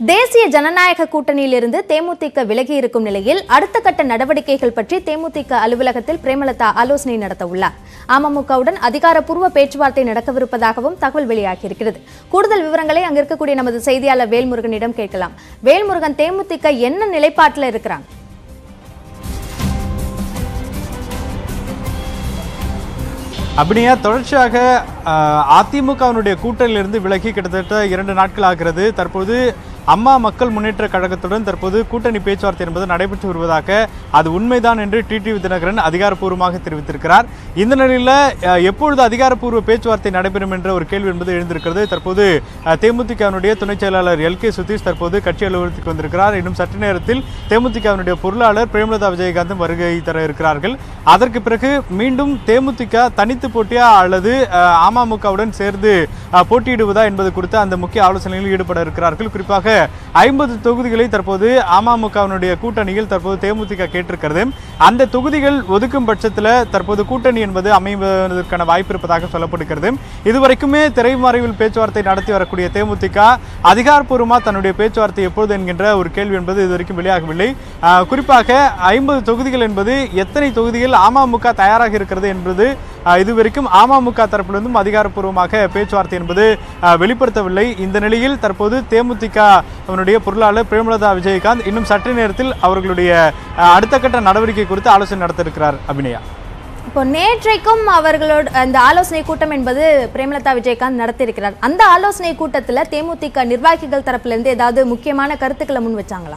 தேசிய ஜனநாயக கூட்டணியிலிருந்து தேமுதிக விலகி இருக்கும் நிலையில் அடுத்த கட்ட நடவடிக்கைகள் பற்றி தேமுதிக அலுவலகத்தில் பிரேமலதா ஆலோசனை நடத்த உள்ளார் அமமுகவுடன் அதிகாரப்பூர்வ பேச்சுவார்த்தை நடக்கவிருப்பதாகவும் தகவல் வெளியாகியிருக்கிறது கூடுதல் விவரங்களை அங்க இருக்கக்கூடிய நமது செய்தியாளர் வேல்முருகனிடம் கேட்கலாம் வேல்முருகன் தேமுதிக என்ன நிலைப்பாட்டில் இருக்கிறாங்க அப்படியா தொடர்ச்சியாக அஹ், அதிமுகவினுடைய கூட்டணியிலிருந்து விலகி கிட்டத்தட்ட இரண்டு நாட்கள் ஆகிறது தற்போது அம்மா மக்கள் முன்னேற்ற கழகத்துடன் தற்போது கூட்டணி பேச்சுவார்த்தை என்பது நடைபெற்று வருவதாக அது உண்மைதான் என்று டிடிவி தினகரன் அதிகாரப்பூர்வமாக தெரிவித்திருக்கிறார் இந்த நிலையில் அஹ், எப்பொழுது அதிகாரப்பூர்வ பேச்சுவார்த்தை நடைபெறும் என்ற ஒரு கேள்வி என்பது எழுந்திருக்கிறது தற்போது அஹ், தேமுதிகவினுடைய துணை செயலாளர் எல் கே சுதீஷ் தற்போது கட்சி அலுவலகத்துக்கு வந்திருக்கிறார் இன்னும் சற்று நேரத்தில் தேமுதிகவினுடைய பொருளாளர் பிரேமலதா விஜயகாந்தும் வருகை தர இருக்கிறார்கள் அதற்கு பிறகு மீண்டும் தேமுதிக தனித்து போட்டியா அல்லது அஹ், அமமுகவுடன் சேர்ந்து அஹ், போட்டியிடுவதா என்பது குறித்து அந்த முக்கிய ஆலோசனையில் ஈடுபட இருக்கிறார்கள் குறிப்பாக ஐம்பது தொகுதிகளை தற்போது அமமுகவினுடைய கூட்டணியில் தற்போது தேமுதிக கேட்டிருக்கிறது அந்த தொகுதிகள் ஒதுக்கும் பட்சத்தில் தற்போது கூட்டணி என்பது அமைவதற்கான வாய்ப்பு இருப்பதாக சொல்லப்படுகிறது இதுவரைக்குமே திரைமறைவில் பேச்சுவார்த்தை நடத்தி வரக்கூடிய தேமுதிக அதிகாரப்பூர்வமாக தன்னுடைய பேச்சுவார்த்தை எப்பொழுது என்கின்ற ஒரு கேள்வி என்பது இதுவரைக்கும் வெளியாகவில்லை ஆஹ் குறிப்பாக ஐம்பது தொகுதிகள் என்பது எத்தனை தொகுதிகள் அமமுக தயாராக இருக்கிறது என்பது ஆஹ் இதுவரைக்கும் அமமுக தரப்பிலிருந்தும் அதிகாரப்பூர்வமாக பேச்சுவார்த்தை என்பது ஆஹ் வெளிப்படுத்தவில்லை இந்த நிலையில் தற்போது தேமுதிக அவனுடைய பொருளாளர் பிரேமலதா விஜயகாந்த் இன்னும் சற்று நேரத்தில் அவர்களுடைய ஆஹ் அடுத்த கட்ட நடவடிக்கை குறித்து ஆலோசனை நடத்த இருக்கிறார் அபிநயா இப்போ நேற்றைக்கும் அவர்களோட அந்த ஆலோசனை கூட்டம் என்பது பிரேமலதா விஜயகாந்த் நடத்தியிருக்கிறார் அந்த ஆலோசனை கூட்டத்தில் தேமுதிக நிர்வாகிகள் தரப்பிலிருந்து ஏதாவது முக்கியமான கருத்துக்களை முன் வச்சாங்களா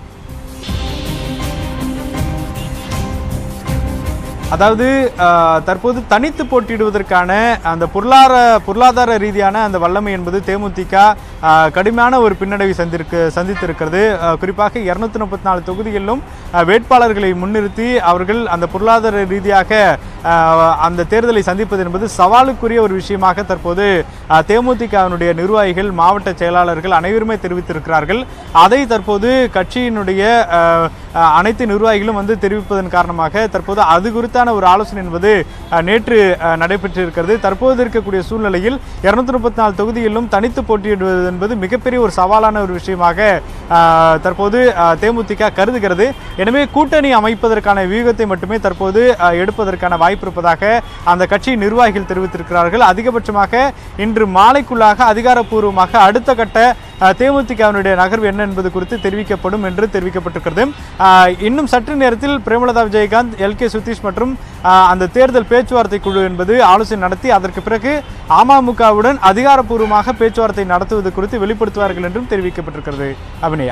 அதாவது ஆஹ், தற்போது தனித்து போட்டியிடுவதற்கான அந்த பொருளாதார பொருளாதார ரீதியான அந்த வல்லமை என்பது தேமுதிக ஆஹ், கடுமையான ஒரு பின்னடைவை சந்திருக்கு சந்தித்திருக்கிறது ஆஹ், குறிப்பாக இருநூத்தி முப்பத்தி நாலு தொகுதிகளிலும் ஆஹ், வேட்பாளர்களை முன்னிறுத்தி அவர்கள் அந்த பொருளாதார ரீதியாக ஆஹ், அந்த தேர்தலை சந்திப்பது என்பது சவாலுக்குரிய ஒரு விஷயமாக தற்போது ஆஹ், தேமுதிகவினுடைய நிர்வாகிகள் மாவட்ட செயலாளர்கள் அனைவருமே தெரிவித்திருக்கிறார்கள் அதை தற்போது கட்சியினுடைய ஆஹ், ஆஹ், அனைத்து நிர்வாகிகளும் வந்து தெரிவிப்பதன் காரணமாக தற்போது அது குறித்தான ஒரு ஆலோசனை என்பது ஆஹ், நேற்று ஆஹ், நடைபெற்றிருக்கிறது தற்போது இருக்கக்கூடிய சூழ்நிலையில் இருநூத்தி முப்பத்தி நாலு தொகுதிகளிலும் தனித்து போட்டியிடுவது என்பது மிகப்பெரிய ஒரு சவாலான ஒரு விஷயமாக ஆஹ், தற்போது ஆஹ், தேமுதிக கருதுகிறது எனவே கூட்டணி அமைப்பதற்கான வியூகத்தை மட்டுமே தற்போது ஆஹ், எடுப்பதற்கான வாய்ப்பு இருப்பதாக அந்த கட்சி நிர்வாகிகள் தெரிவித்திருக்கிறார்கள் அதிகபட்சமாக இன்று மாலைக்குள்ளாக அதிகாரப்பூர்வமாக அடுத்த கட்ட ஆஹ், தேமுதிகவினுடைய நகர்வு என்ன என்பது குறித்து தெரிவிக்கப்படும் என்று தெரிவிக்கப்பட்டிருக்கிறது ஆஹ், இன்னும் சற்று நேரத்தில் பிரேமலதா விஜயகாந்த் எல் கே சுதீஷ் மற்றும் ஆஹ், அந்த தேர்தல் பேச்சுவார்த்தை குழு என்பது ஆலோசனை நடத்தி அதற்கு பிறகு அமமுகவுடன் அதிகாரப்பூர்வமாக பேச்சுவார்த்தை நடத்துவது குறித்து வெளிப்படுத்துவார்கள் என்றும் தெரிவிக்கப்பட்டிருக்கிறது அபிநயா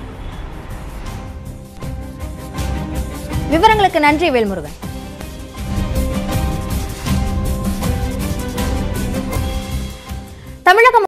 விவரங்களுக்கு நன்றி வேல்முருகன் தமிழகம்